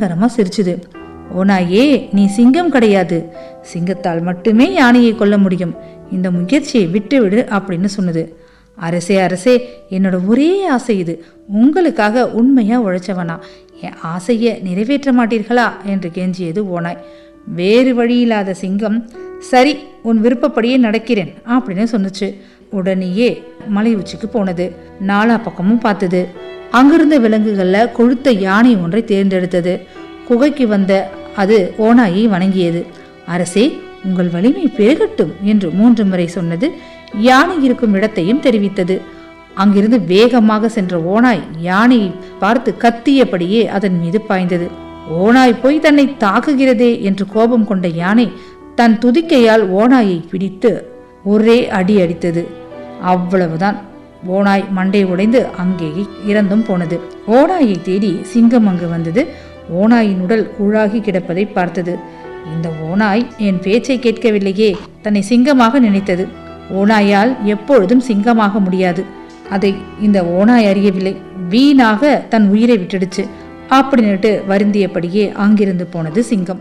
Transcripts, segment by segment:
பயங்கரமா சிரிச்சுது ஓனாயே நீ சிங்கம் கிடையாது சிங்கத்தால் மட்டுமே யானையை கொல்ல முடியும் இந்த முயற்சியை விட்டு விடு அப்படின்னு சொன்னது அரசே அரசே என்னோட ஒரே ஆசை இது உங்களுக்காக உண்மையா உழைச்சவனா என் ஆசையை நிறைவேற்ற மாட்டீர்களா என்று கெஞ்சியது ஓனாய் வேறு வழியில்லாத சிங்கம் சரி உன் விருப்பப்படியே நடக்கிறேன் அப்படின்னு சொன்னுச்சு உடனேயே மலை உச்சிக்கு போனது நாலா பக்கமும் பார்த்தது அங்கிருந்த விலங்குகள்ல கொழுத்த யானை ஒன்றை தேர்ந்தெடுத்தது குகைக்கு வந்த அது ஓனாயை வணங்கியது அரசே உங்கள் வலிமை பெருகட்டும் என்று மூன்று முறை சொன்னது யானை இருக்கும் இடத்தையும் தெரிவித்தது அங்கிருந்து வேகமாக சென்ற ஓனாய் யானையை பார்த்து கத்தியபடியே அதன் மீது பாய்ந்தது ஓனாய் போய் தன்னை தாக்குகிறதே என்று கோபம் கொண்ட யானை தன் துதிக்கையால் ஓனாயை பிடித்து ஒரே அடி அடித்தது அவ்வளவுதான் ஓனாய் மண்டை உடைந்து அங்கேயே இறந்தும் போனது ஓனாயை தேடி சிங்கம் அங்கு வந்தது ஓனாயின் உடல் கூழாகி கிடப்பதை பார்த்தது இந்த ஓனாய் என் பேச்சை கேட்கவில்லையே தன்னை சிங்கமாக நினைத்தது ஓனாயால் எப்பொழுதும் சிங்கமாக முடியாது அதை இந்த ஓனாய் அறியவில்லை வீணாக தன் உயிரை விட்டுடுச்சு அப்படின்னுட்டு வருந்தியபடியே அங்கிருந்து போனது சிங்கம்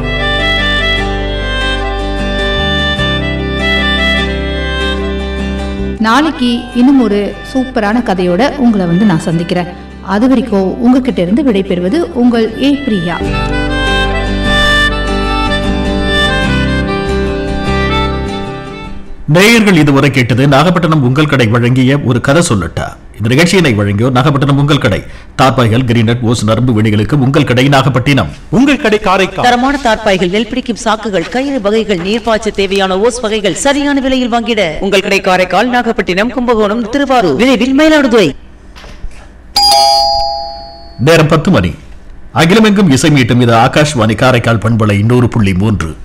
நாளைக்கு இன்னும் ஒரு சூப்பரான கதையோட உங்களை வந்து நான் சந்திக்கிறேன் அது வரைக்கும் உங்ககிட்ட இருந்து விடைபெறுவது உங்கள் ஏ பிரியா நேயர்கள் இதுவரை கேட்டது நாகப்பட்டினம் உங்கள் கடை வழங்கிய ஒரு கதை சொல்லட்டா இந்த நிகழ்ச்சியினை வழங்கியோர் நாகப்பட்டினம் உங்கள் கடை தார்பாய்கள் கிரீனட் ஓஸ் நரம்பு விணிகளுக்கு உங்கள் கடை நாகப்பட்டினம் உங்கள் கடை காரைக்கால் தரமான தார்ப்பாய்கள் நெல் பிடிக்கும் சாக்குகள் கயிறு வகைகள் நீர்ப்பாய்ச்ச தேவையான ஓஸ் வகைகள் சரியான விலையில் வாங்கிட உங்கள் கடை காரைக்கால் நாகப்பட்டினம் கும்பகோணம் திருவாரூர் விரைவில் மயிலாடுதுறை நேரம் பத்து மணி அகிலமெங்கும் இசை மீட்டும் இது ஆகாஷ்வாணி காரைக்கால் பண்பலை நூறு புள்ளி மூன்று